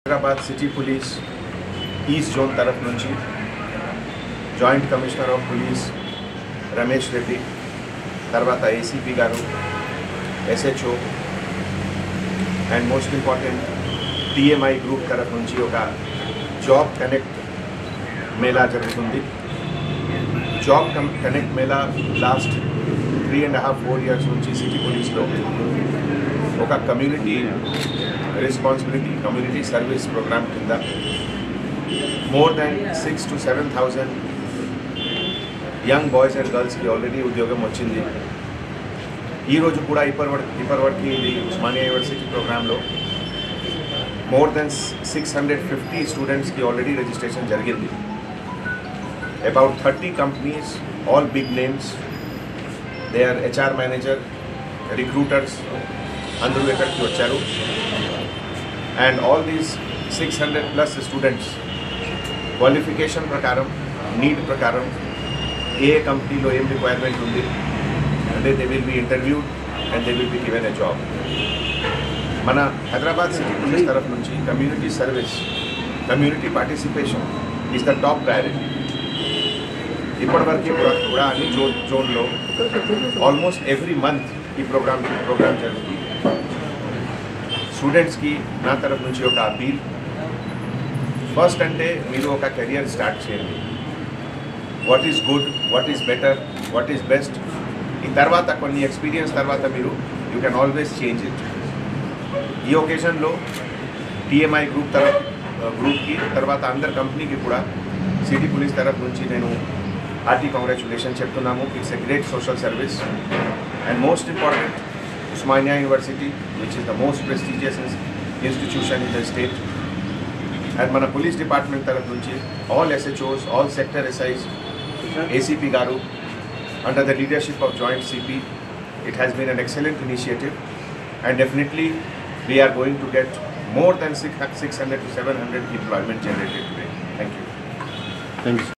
Hyderabad city police east zone తరఫు నుంచి joint commissioner of police Ramesh Reddy తర్వాత ACP garu SHO and most important TMI group తరఫు నుంచి ఒక జాబ్ కనెక్ట్ మేళా జరుగుతుంది job cum connect mela last three and half four years నుంచి city పోలీస్లో ఒక community responsibility community service program కింద more than six to seven thousand young boys and గర్ల్స్కి already ఉద్యోగం వచ్చింది ఈరోజు కూడా ఇప్పటివరకు ఇప్పటివరకు ఇది ఉస్మానియా యూనివర్సిటీ ప్రోగ్రాంలో more than six hundred fifty స్టూడెంట్స్కి ఆల్రెడీ రిజిస్ట్రేషన్ జరిగింది about thirty companies all big names they are HR manager recruiters అందరూ ఇక్కడికి వచ్చారు and all these six hundred plus students qualification ప్రకారం నీట్ ప్రకారం ఏ కంపెనీలో ఏం రిక్వైర్మెంట్ ఉంది అంటే they will be interviewed and they will be given a job మన హైదరాబాద్ సిటీ పోలీస్ తరఫు నుంచి community service community participation is the top priority ఇప్పటివరకు కూడా కూడా అన్ని జోన్ జోన్లో ఆల్మోస్ట్ ఎవ్రీ మంత్ ఈ ప్రోగ్రామ్ ప్రోగ్రామ్ జరుగుతుంది స్టూడెంట్స్కి నా తరఫు నుంచి ఒక అపీల్ ఫస్ట్ అంటే మీరు ఒక కెరియర్ స్టార్ట్ చేయండి what is good what is better what is best ఈ తర్వాత కొన్ని ఎక్స్పీరియన్స్ తర్వాత మీరు you can always change it ఈ ఒకేషన్లో టీఎంఐ గ్రూప్ తరఫు గ్రూప్కి తర్వాత అందరి కంపెనీకి కూడా సిటీ పోలీస్ తరఫు నుంచి నేను హార్టీ కంగ్రాచులేషన్ చెప్తున్నాము it's a great social service and most important Osmania university which is the most prestigious institution in the state and మన పోలీస్ డిపార్ట్మెంట్ తరఫు నుంచి all SHOs all sector SIs ACP garu under the leadership of Joint CP, it has been an excellent initiative and definitely we are going to get more than 600 to 700 employment generated today. Thank you. Thank you